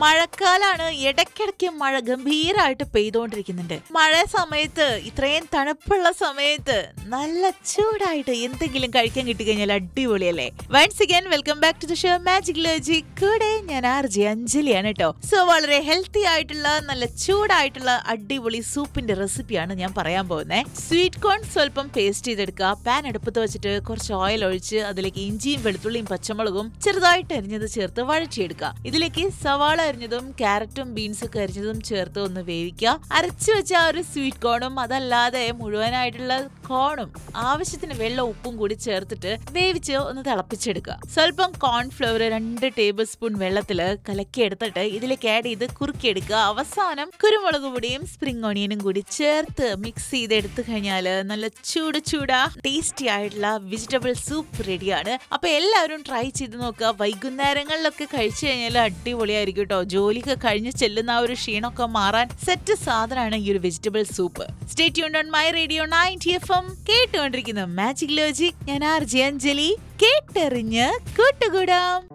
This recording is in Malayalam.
മഴക്കാലാണ് ഇടയ്ക്കിടയ്ക്ക് മഴ ഗംഭീരമായിട്ട് പെയ്തുകൊണ്ടിരിക്കുന്നുണ്ട് മഴ സമയത്ത് ഇത്രയും തണുപ്പുള്ള സമയത്ത് നല്ല ചൂടായിട്ട് എന്തെങ്കിലും കഴിക്കാൻ കിട്ടിക്കഴിഞ്ഞാൽ അടിപൊളിയല്ലേ once again welcome back to the show magic logic കൂടെ ഞാൻ ആർ ജെ അഞ്ജലിയാണ് കേട്ടോ സോ വളരെ ഹെൽത്തി ആയിട്ടുള്ള നല്ല ചൂടായിട്ടുള്ള അടിപൊളി സൂപ്പിന്റെ റെസിപ്പിയാണ് ഞാൻ പറയാൻ പോകുന്നത് സ്വീറ്റ് കോൺ സ്വല്പം പേസ്റ്റ് ചെയ്തെടുക്കുക പാൻ അടുപ്പത്ത് വെച്ചിട്ട് കുറച്ച് ഓയിൽ ഒഴിച്ച് അതിലേക്ക് ഇഞ്ചിയും വെളുത്തുള്ളിയും പച്ചമുളകും ചെറുതായിട്ട് അരിഞ്ഞത് ചേർത്ത് വഴറ്റിയെടുക്കുക ഇതിലേക്ക് സവാള അരിഞ്ഞതും ക്യാരറ്റും ബീൻസും ഒക്കെ അരിഞ്ഞതും ചേർത്ത് ഒന്ന് വേവിക്കുക അരച്ചു വെച്ച ആ ഒരു സ്വീറ്റ് കോണും അതല്ലാതെ മുഴുവനായിട്ടുള്ള കോണും ആവശ്യത്തിന് വെള്ളം ഉപ്പും കൂടി ചേർത്തിട്ട് വേവിച്ച് ഒന്ന് തിളപ്പിച്ചെടുക്കുക സ്വല്പം കോൺഫ്ലവർ രണ്ട് ടേബിൾ സ്പൂൺ വെള്ളത്തിൽ കലക്കി എടുത്തിട്ട് ഇതിലേക്ക് ആഡ് ചെയ്ത് കുറുക്കിയെടുക്കുക അവസാനം കുരുമുളക് പൊടിയും സ്പ്രിംഗ് ഓണിയനും കൂടി ചേർത്ത് മിക്സ് ചെയ്ത് എടുത്തു കഴിഞ്ഞാൽ നല്ല ചൂട് ചൂടാ ടേസ്റ്റി ആയിട്ടുള്ള വെജിറ്റബിൾ സൂപ്പ് റെഡിയാണ് അപ്പൊ എല്ലാവരും ട്രൈ ചെയ്ത് നോക്കുക വൈകുന്നേരങ്ങളിലൊക്കെ കഴിച്ചു കഴിഞ്ഞാൽ അടിപൊളിയായിരിക്കും കേട്ടോ ജോലിയൊക്കെ കഴിഞ്ഞ് ചെല്ലുന്ന ആ ഒരു ക്ഷീണമൊക്കെ മാറാൻ സെറ്റ് സാധനമാണ് ഈ ഒരു vegetable soup stay tuned on my radio ninety F M കേട്ടുകൊണ്ടിരിക്കുന്ന മാജിക് ലോജിക് ഞാൻ ആർ ജെ അഞ്ജലി കേട്ടെറിഞ്ഞ് കൂട്ടുകൂടാം